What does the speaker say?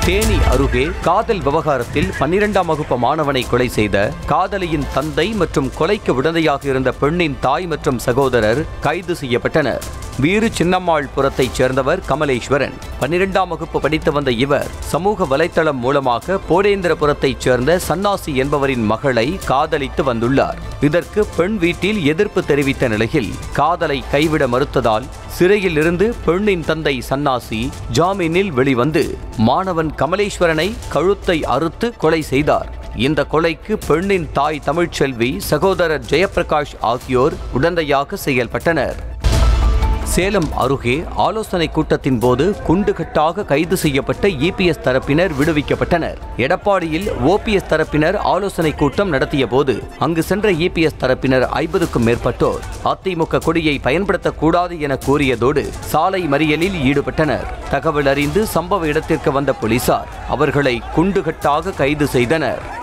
தேனி அருகே காதல் விவகாரத்தில் பன்னிரெண்டாம் வகுப்பு மாணவனை கொலை செய்த காதலியின் தந்தை மற்றும் கொலைக்கு உடந்தையாக இருந்த பெண்ணின் தாய் மற்றும் சகோதரர் கைது செய்யப்பட்டனர் வீறு சின்னம்மாள் புறத்தைச் சேர்ந்தவர் கமலேஸ்வரன் பன்னிரெண்டாம் வகுப்பு படித்து வந்த இவர் சமூக வலைத்தளம் மூலமாக போடேந்திரபுரத்தைச் சேர்ந்த சன்னாசி என்பவரின் மகளை காதலித்து வந்துள்ளார் இதற்கு பெண் வீட்டில் எதிர்ப்பு தெரிவித்த நிலையில் காதலை கைவிட மறுத்ததால் சிறையில் இருந்து பெண்ணின் தந்தை சன்னாசி ஜாமீனில் வெளிவந்து மாணவன் கமலேஸ்வரனை கழுத்தை அறுத்து கொலை செய்தார் இந்த கொலைக்கு பெண்ணின் தாய் தமிழ்ச்செல்வி சகோதரர் ஜெயப்பிரகாஷ் ஆகியோர் உடந்தையாக செயல்பட்டனர் சேலம் அருகே ஆலோசனை கூட்டத்தின் போது குண்டுகட்டாக கைது செய்யப்பட்ட இபிஎஸ் தரப்பினர் விடுவிக்கப்பட்டனர் எடப்பாடியில் ஓபிஎஸ் தரப்பினர் ஆலோசனை கூட்டம் நடத்திய போது அங்கு சென்ற இபிஎஸ் தரப்பினர் ஐம்பதுக்கும் மேற்பட்டோர் அதிமுக கொடியை பயன்படுத்தக்கூடாது என கூறியதோடு சாலை மறியலில் ஈடுபட்டனர் தகவல் அறிந்து சம்பவ இடத்திற்கு வந்த போலீசார் அவர்களை குண்டுகட்டாக கைது செய்தனர்